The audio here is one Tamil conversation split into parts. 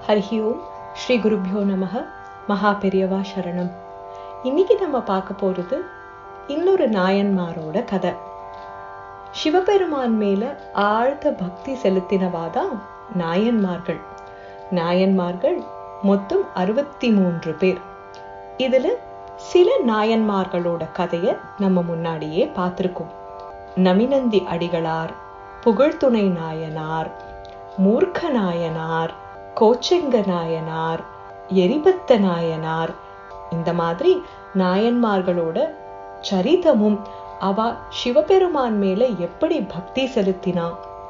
ஹரிஹி ஓம் ஸ்ரீ குருப்யோ நமக மகா பெரியவா சரணம் இன்னைக்கு நம்ம பார்க்க போறது இன்னொரு நாயன்மாரோட கதை சிவபெருமான் மேல ஆழ்ந்த பக்தி செலுத்தினவாதான் நாயன்மார்கள் நாயன்மார்கள் மொத்தம் அறுபத்தி மூன்று பேர் இதுல சில நாயன்மார்களோட கதைய நம்ம முன்னாடியே பார்த்திருக்கோம் நமினந்தி அடிகளார் புகழ்துணை நாயனார் மூர்க்க நாயனார் கோச்செங்க நாயனார் எரிபத்த நாயனார் இந்த மாதிரி நாயன்மார்களோட சரிதமும் அவ சிவபெருமான் மேல எப்படி பக்தி செலுத்தினா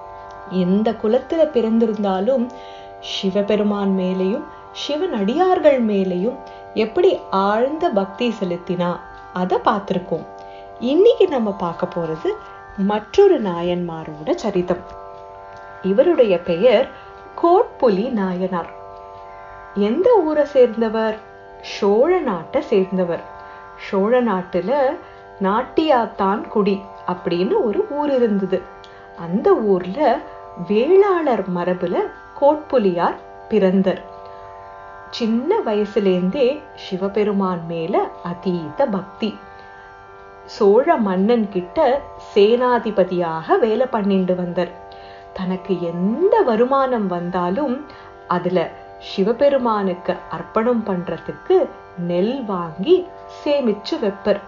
எந்த குலத்துல பிறந்திருந்தாலும் சிவபெருமான் மேலேயும் சிவன் அடியார்கள் மேலேயும் எப்படி ஆழ்ந்த பக்தி செலுத்தினா அதை பார்த்திருக்கோம் இன்னைக்கு நம்ம பார்க்க போறது மற்றொரு நாயன்மாரோட சரிதம் இவருடைய பெயர் கோட்புலி நாயனார் எந்த ஊரை சேர்ந்தவர் சோழ நாட்டை சேர்ந்தவர் சோழ நாட்டுல நாட்டியாத்தான் குடி அப்படின்னு ஒரு ஊர் இருந்தது அந்த ஊர்ல வேளாளர் மரபுல கோட்புலியார் பிறந்தர் சின்ன வயசுலேருந்தே சிவபெருமான் மேல அதீத பக்தி சோழ மன்னன் கிட்ட சேனாதிபதியாக வேலை பண்ணிட்டு வந்தார் தனக்கு எந்த வருமானம் வந்தாலும் அதுல சிவபெருமானுக்கு அர்ப்பணம் பண்றதுக்கு நெல் வாங்கி சேமிச்சு வைப்பர்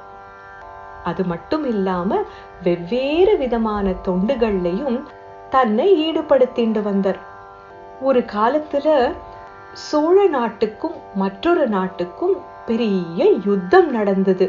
அது மட்டும் இல்லாம வெவ்வேறு விதமான தொண்டுகள்லையும் தன்னை ஈடுபடுத்திண்டு வந்தார் ஒரு காலத்துல சோழ நாட்டுக்கும் மற்றொரு நாட்டுக்கும் பெரிய யுத்தம் நடந்தது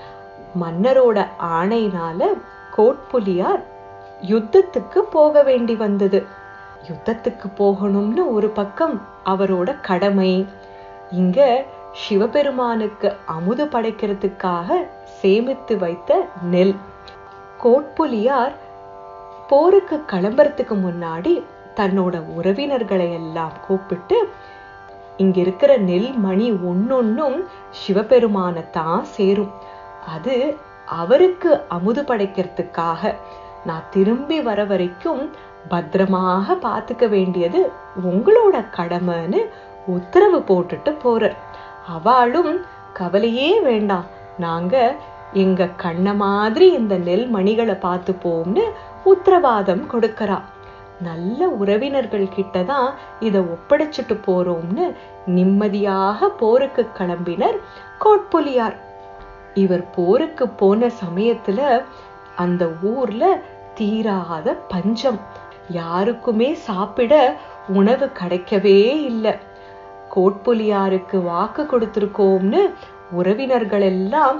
மன்னரோட ஆணையினால கோட்புலியார் யுத்தத்துக்கு போக வேண்டி வந்தது யுத்தத்துக்கு போகணும்னு ஒரு பக்கம் அவரோட கடமை இங்க சிவபெருமானுக்கு அமுது படைக்கிறதுக்காக சேமித்து வைத்த நெல் கோட்புலியார் போருக்கு கிளம்புறதுக்கு முன்னாடி தன்னோட உறவினர்களை எல்லாம் கூப்பிட்டு இங்க இருக்கிற நெல் மணி ஒன்னொன்னும் சிவபெருமான தான் சேரும் அது அவருக்கு அமுது படைக்கிறதுக்காக நான் திரும்பி வர வரைக்கும் பத்திரமாக பார்த்துக்க வேண்டியது உங்களோட கடமைன்னு உத்தரவு போட்டுட்டு போறார் அவளும் கவலையே வேண்டாம் நாங்க எங்க கண்ண மாதிரி இந்த நெல் மணிகளை பார்த்துப்போம்னு உத்தரவாதம் கொடுக்கறா நல்ல உறவினர்கள் கிட்டதான் இத ஒப்படைச்சிட்டு போறோம்னு நிம்மதியாக போருக்கு கிளம்பினர் கோட்புலியார் இவர் போருக்கு போன சமயத்துல அந்த ஊர்ல தீராத பஞ்சம் யாருக்குமே சாப்பிட உணவு கிடைக்கவே இல்லை கோட்புலியாருக்கு வாக்கு கொடுத்திருக்கோம்னு உறவினர்கள் எல்லாம்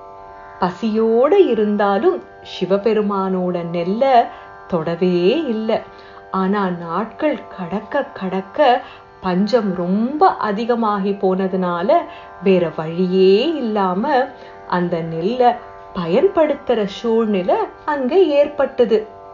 பசியோட இருந்தாலும் சிவபெருமானோட நெல்ல தொடவே இல்லை ஆனா நாட்கள் கடக்க கடக்க பஞ்சம் ரொம்ப அதிகமாகி போனதுனால வேற வழியே இல்லாம அந்த நெல்ல பயன்படுத்துற சூழ்நிலை அங்க ஏற்பட்டது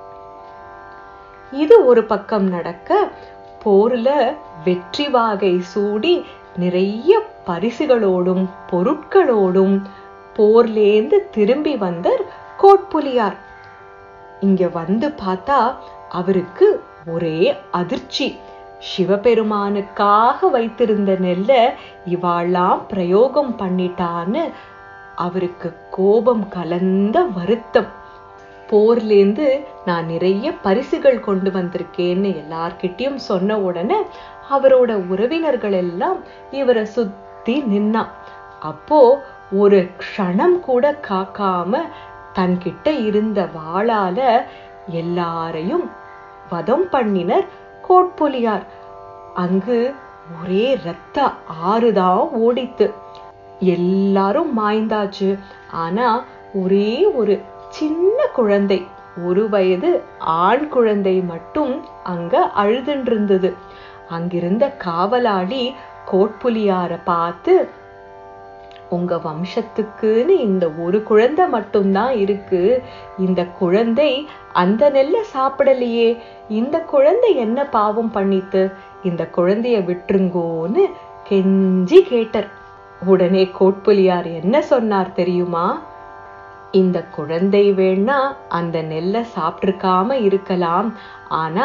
இது ஒரு பக்கம் நடக்க போர்ல வெற்றி வாகை சூடி நிறைய பரிசுகளோடும் பொருட்களோடும் போர்லேந்து திரும்பி வந்தார் கோட்புலியார் இங்க வந்து பார்த்தா அவருக்கு ஒரே அதிர்ச்சி சிவபெருமானுக்காக வைத்திருந்த நெல்ல இவாளாம் பிரயோகம் பண்ணிட்டான்னு அவருக்கு கோபம் கலந்த வருத்தம் போர்லேந்து நான் நிறைய பரிசுகள் கொண்டு வந்திருக்கேன்னு எல்லார்கிட்டயும் சொன்ன உடனே அவரோட உறவினர்கள் எல்லாம் இவரை சுத்தி நின்னா அப்போ ஒரு க்ஷணம் கூட காக்காம தன்கிட்ட இருந்த வாளால எல்லாரையும் வதம் பண்ணினர் கோட்புலியார் அங்கு ஒரே ரத்த ஆறுதான் ஓடித்து எல்லாரும் மாய்ந்தாச்சு ஆனா ஒரே ஒரு சின்ன குழந்தை ஒரு வயது ஆண் குழந்தை மட்டும் அங்க அழுதுன்னு இருந்தது அங்கிருந்த காவலாளி கோட்புலியார பார்த்து உங்க வம்சத்துக்குன்னு இந்த ஒரு குழந்தை மட்டும்தான் இருக்கு இந்த குழந்தை அந்த நெல்லை சாப்பிடலையே இந்த குழந்தை என்ன பாவம் பண்ணித்து இந்த குழந்தைய விட்டுருங்கோன்னு கெஞ்சி கேட்டார் உடனே கோட்புலியார் என்ன சொன்னார் தெரியுமா இந்த குழந்தை வேணா அந்த நெல்லை சாப்பிட்டிருக்காம இருக்கலாம் ஆனா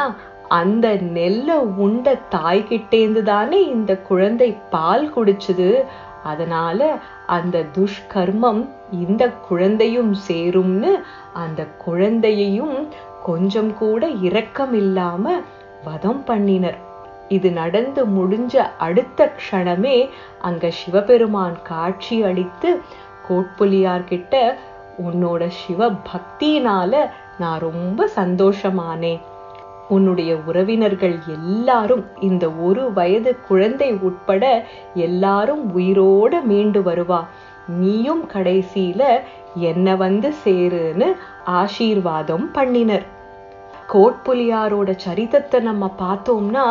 அந்த நெல்லை உண்ட தாய்கிட்டேந்து தானே இந்த குழந்தை பால் குடிச்சுது அதனால அந்த துஷ்கர்மம் இந்த குழந்தையும் சேரும்னு அந்த குழந்தையையும் கொஞ்சம் கூட இரக்கம் இல்லாம வதம் பண்ணினர் இது நடந்து முடிஞ்ச அடுத்த க்ஷணமே அங்க சிவபெருமான் காட்சி அளித்து கோட்புலியார்கிட்ட உன்னோட சிவ பக்தியினால நான் ரொம்ப சந்தோஷமானேன் உன்னுடைய உறவினர்கள் எல்லாரும் இந்த ஒரு வயது குழந்தை உட்பட எல்லாரும் உயிரோட மீண்டு வருவா நீயும் கடைசியில என்ன வந்து சேருன்னு ஆசீர்வாதம் பண்ணினர் கோட்புலியாரோட சரிதத்தை நம்ம பார்த்தோம்னா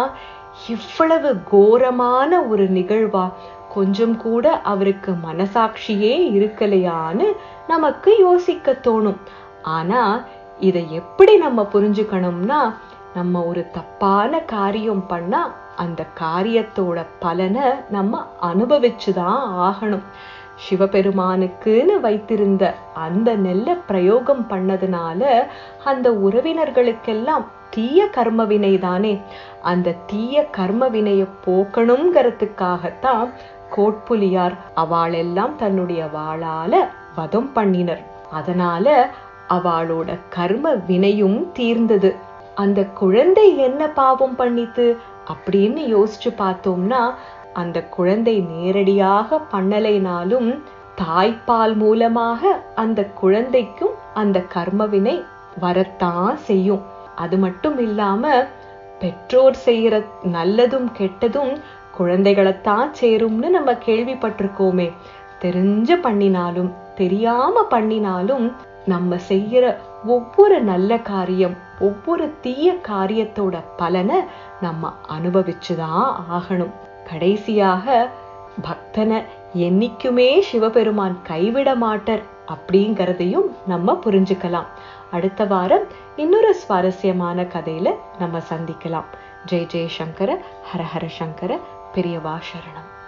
இவ்வளவு கோரமான ஒரு நிகழ்வா கொஞ்சம் கூட அவருக்கு மனசாட்சியே இருக்கலையான்னு நமக்கு யோசிக்க தோணும் ஆனா இதை எப்படி நம்ம புரிஞ்சுக்கணும்னா நம்ம ஒரு தப்பான காரியம் பண்ணா அந்த காரியத்தோட பலனை நம்ம அனுபவிச்சுதான் ஆகணும் சிவபெருமானுக்குன்னு வைத்திருந்த அந்த நெல்ல பிரயோகம் பண்ணதுனால அந்த உறவினர்களுக்கெல்லாம் தீய கர்ம வினை தானே அந்த தீய கர்ம வினையை போக்கணுங்கிறதுக்காகத்தான் கோட்புலியார் அவளெல்லாம் தன்னுடைய வாளால வதம் பண்ணினர் அதனால அவளோட கர்ம வினையும் தீர்ந்தது அந்த குழந்தை என்ன பாவம் பண்ணித்து அப்படின்னு யோசிச்சு பார்த்தோம்னா அந்த குழந்தை நேரடியாக பண்ணலைனாலும் தாய்ப்பால் மூலமாக அந்த குழந்தைக்கும் அந்த கர்மவினை வரத்தான் செய்யும் அது மட்டும் இல்லாம பெற்றோர் செய்யற நல்லதும் கெட்டதும் குழந்தைகளைத்தான் சேரும்னு நம்ம கேள்விப்பட்டிருக்கோமே தெரிஞ்சு பண்ணினாலும் தெரியாம பண்ணினாலும் நம்ம செய்யற ஒவ்வொரு நல்ல காரியம் ஒவ்வொரு தீய காரியத்தோட பலனை நம்ம அனுபவிச்சுதான் ஆகணும் கடைசியாக பக்தனை என்னைக்குமே சிவபெருமான் கைவிட மாட்டார் அப்படிங்கிறதையும் நம்ம புரிஞ்சுக்கலாம் அடுத்த வாரம் இன்னொரு சுவாரஸ்யமான கதையில நம்ம சந்திக்கலாம் ஜெய் ஜெய் சங்கர ஹர ஹர சங்கர பெரியவா சரணம்